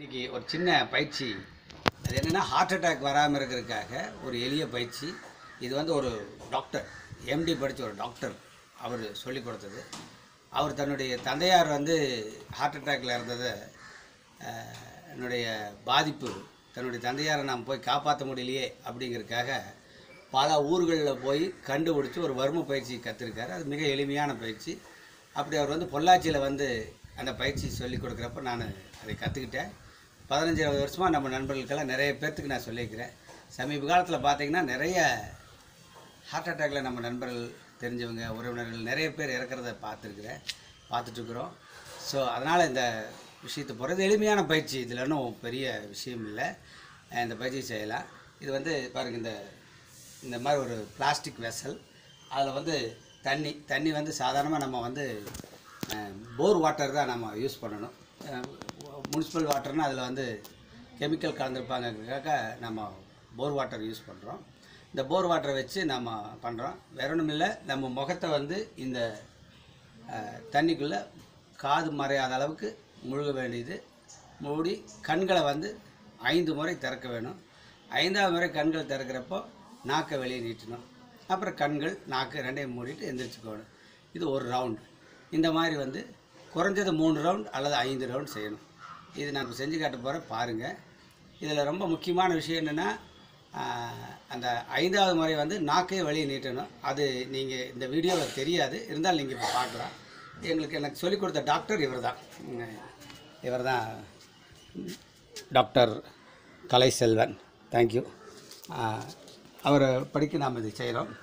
இன்னைக்கு ஒரு சின்ன பயிற்சி அது என்னென்னா ஹார்ட் அட்டாக் வராமல் இருக்கிறதுக்காக ஒரு எளிய பயிற்சி இது வந்து ஒரு டாக்டர் எம்டி படித்த ஒரு டாக்டர் அவர் சொல்லி கொடுத்தது அவர் தன்னுடைய தந்தையார் வந்து ஹார்ட் அட்டாக்ல இருந்ததை அஹ், என்னுடைய பாதிப்பு தன்னுடைய தந்தையாரை நாம் போய் காப்பாற்ற முடியலையே அப்படிங்கிறதுக்காக பல ஊர்களில் போய் கண்டுபிடிச்சி ஒரு வர்ம பயிற்சி கற்றுருக்காரு அது மிக எளிமையான பயிற்சி அப்படி அவர் வந்து பொள்ளாச்சியில் வந்து அந்த பயிற்சி சொல்லி கொடுக்குறப்ப நான் அதை கற்றுக்கிட்டேன் பதினஞ்சு இருபது வருஷமாக நம்ம நண்பர்களுக்கெல்லாம் நிறைய பேர்த்துக்கு நான் சொல்லியிருக்கிறேன் சமீப காலத்தில் பார்த்தீங்கன்னா நிறைய ஹார்ட் அட்டாக்ல நம்ம நண்பர்கள் தெரிஞ்சவங்க உறவினர்கள் நிறைய பேர் இறக்கிறத பார்த்துருக்குறேன் பார்த்துட்ருக்குறோம் ஸோ அதனால் இந்த விஷயத்தை போகிறது எளிமையான பயிற்சி இதில் ஒன்றும் பெரிய விஷயம் இல்லை அஹ் இந்த பயிற்சி செய்யலாம் இது வந்து பாருங்கள் இந்த இந்த மாதிரி ஒரு பிளாஸ்டிக் வெசல் அதில் வந்து தண்ணி தண்ணி வந்து சாதாரணமாக நம்ம வந்து போர் வாட்டர் தான் நம்ம யூஸ் பண்ணணும் முனிசிபல் வாட்டர்னால் அதில் வந்து கெமிக்கல் கலந்துருப்பாங்கக்காக நம்ம போர் வாட்டர் யூஸ் பண்ணுறோம் இந்த போர் வாட்டரை வச்சு நம்ம பண்ணுறோம் வேற ஒன்றும் இல்லை நம்ம முகத்தை வந்து இந்த தண்ணிக்குள்ளே காது மறையாத அளவுக்கு முழுக வேண்டியது மூடி கண்களை வந்து ஐந்து முறை திறக்க வேணும் ஐந்தாவது முறை கண்கள் திறக்கிறப்போ நாக்கை வெளியே நீட்டணும் அப்புறம் கண்கள் நாக்கு ரெண்டையும் மூடிட்டு எந்திரிச்சுக்கணும் இது ஒரு ரவுண்ட் இந்த மாதிரி வந்து குறைஞ்சது மூணு ரவுண்ட் அல்லது ஐந்து ரவுண்ட் செய்யணும் இது நான் இப்போ செஞ்சு காட்ட போகிறேன் பாருங்கள் இதில் ரொம்ப முக்கியமான விஷயம் என்னென்னா அந்த ஐந்தாவது முறை வந்து நாக்கையும் வெளியே நீட்டணும் அது நீங்கள் இந்த வீடியோவில் தெரியாது இருந்தாலும் நீங்கள் இப்போ பார்க்கலாம் எங்களுக்கு எனக்கு சொல்லிக் கொடுத்த டாக்டர் இவர் தான் இவர் தான் டாக்டர் கலைசெல்வன் தேங்க்யூ அவரை படிக்க நாம் இது செய்கிறோம்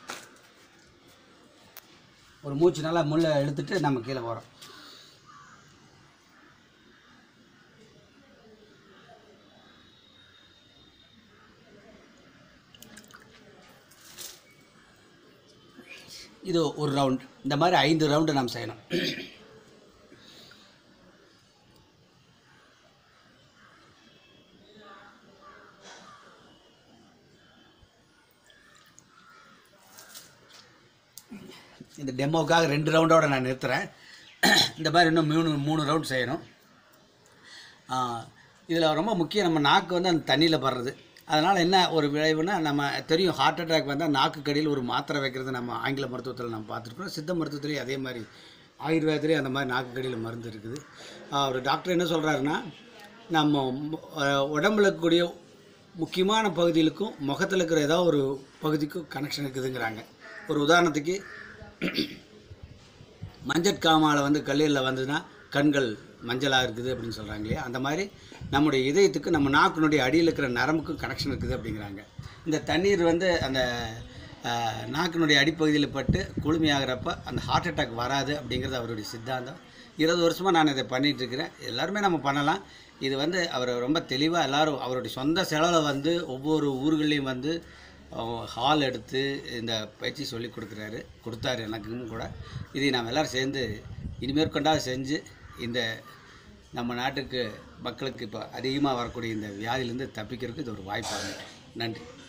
ஒரு மூச்சு நல்லா முள்ள இழுத்துட்டு நம்ம கீழே போகிறோம் இது ஒரு ரவுண்ட் இந்த மாதிரி ஐந்து ரவுண்டு நாம் செய்யணும் இந்த டெமோக்காக ரெண்டு ரவுண்டோட நான் நிறுத்துகிறேன் இந்த மாதிரி இன்னும் மூணு மூணு ரவுண்ட் செய்யணும் இதில் ரொம்ப முக்கியம் நம்ம நாக்கு வந்து அந்த தண்ணியில் படுறது அதனால் என்ன ஒரு விளைவுனா நம்ம தெரியும் ஹார்ட் அட்டாக் வந்தால் நாக்கு கடியில் ஒரு மாத்திரை வைக்கிறது நம்ம ஆங்கில மருத்துவத்தில் நம்ம பார்த்துருக்கோம் சித்த மருத்துவத்துலேயும் அதே மாதிரி ஆயுர்வேதத்துலேயும் அந்த மாதிரி நாக்கு கடியில் மருந்து இருக்குது ஆஹ் ஒரு டாக்டர் என்ன சொல்கிறாருன்னா நம்ம மு- ஆஹ் உடம்புல இருக்கக்கூடிய முக்கியமான பகுதிகளுக்கும் முகத்தில் இருக்கிற ஏதோ ஒரு பகுதிக்கும் கனெக்ஷன் இருக்குதுங்கிறாங்க ஒரு உதாரணத்துக்கு மஞ்சட்காமால வந்து கல்லீரலில் வந்ததுன்னா கண்கள் மஞ்சளாக இருக்குது அப்படின்னு சொல்கிறாங்க இல்லையா அந்த மாதிரி நம்முடைய இதயத்துக்கு நம்ம நாக்கினுடைய அடியில் இருக்கிற நரம்புக்கும் கனெக்ஷன் இருக்குது அப்படிங்கிறாங்க இந்த தண்ணீர் வந்து அந்த ஆஹ், நாக்கினுடைய அடிப்பகுதியில் பட்டு குளுமையாகிறப்ப அந்த ஹார்ட் அட்டாக் வராது அப்படிங்கிறது அவருடைய சித்தாந்தம் இருபது வருஷமாக நான் இதை பண்ணிட்டு இருக்கிறேன் எல்லாருமே நம்ம பண்ணலாம் இது வந்து அவர் ரொம்ப தெளிவாக எல்லாரும் அவருடைய சொந்த செலவில் வந்து ஒவ்வொரு ஊர்கள்லேயும் வந்து ஹால் எடுத்து இந்த பயிற்சி சொல்லி கொடுக்குறாரு கொடுத்தாரு எனக்கும் கூட இதை நாம் எல்லோரும் சேர்ந்து இனிமேற்கொண்டாவது செஞ்சு இந்த நம்ம நாட்டுக்கு மக்களுக்கு இப்போ அதிகமாக வரக்கூடிய இந்த வியாதியிலேருந்து தப்பிக்கிறதுக்கு இது ஒரு வாய்ப்பாக நன்றி